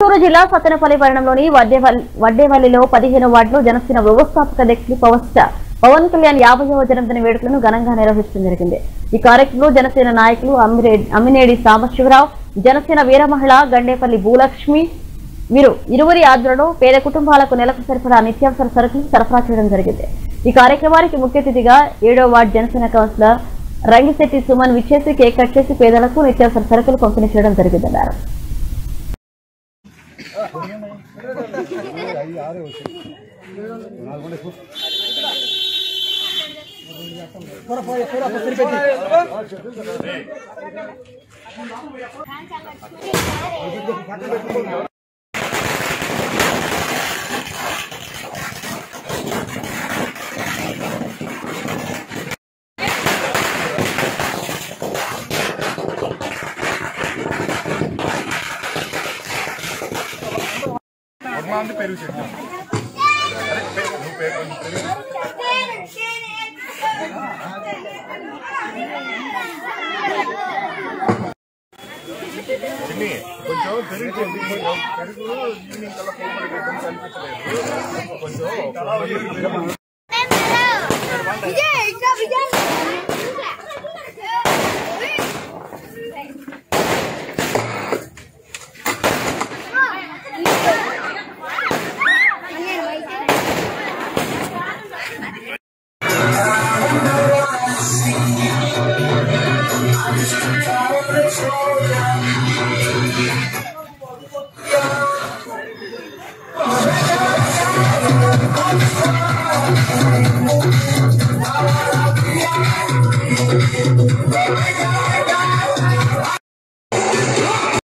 చిత్తూరు జిల్లా సత్తెనపల్లి పట్టణంలోని వడ్డేవల్- వడ్డేవల్లిలో పదిహేను వార్డులో జనసేన వ్యవస్థాపక అధ్యక్షులు పవర్ స్టార్ పవన్ కళ్యాణ్ యాభైవ జన్మదిన వేడుకలను ఘనంగా నిర్వహించడం జరిగింది ఈ కార్యక్రమంలో జనసేన నాయకులు అమ్మిరే- అమ్మినేడి సాంబశివరావు జనసేన వీర మహిళ గండేపల్లి భూలక్ష్మి వీరు ఇరువురి ఆధ్వర్యంలో పేద కుటుంబాలకు నెలకు సరిపడా నిత్యావసర సరుకులు సరఫరా చేయడం జరిగింది ఈ కార్యక్రమానికి ముఖ్య అతిథిగా ఏడో వార్డు జనసేన కౌన్సిలర్ రంగిశెట్టి సుమన్ విచ్చేసి కేక్ కట్ చేసి పేదలకు నిత్యావసర సరుకులు పంపిణీ చేయడం జరిగిందన్నారు మంది పెరుగు చెట్టు అరే, పె- నువ్వు పెరుగు కొంచెం పెరుగు. చిన్ని, కొంచెం పెరుగు చెట్టు, కొంచెం పెరుగు ఈవినింగ్ కల్లా కోపడి పెట్టడం కనిపించలేదు కొంచెం పెరుగు. విజయ్ ఇంకా విజయ్ Thank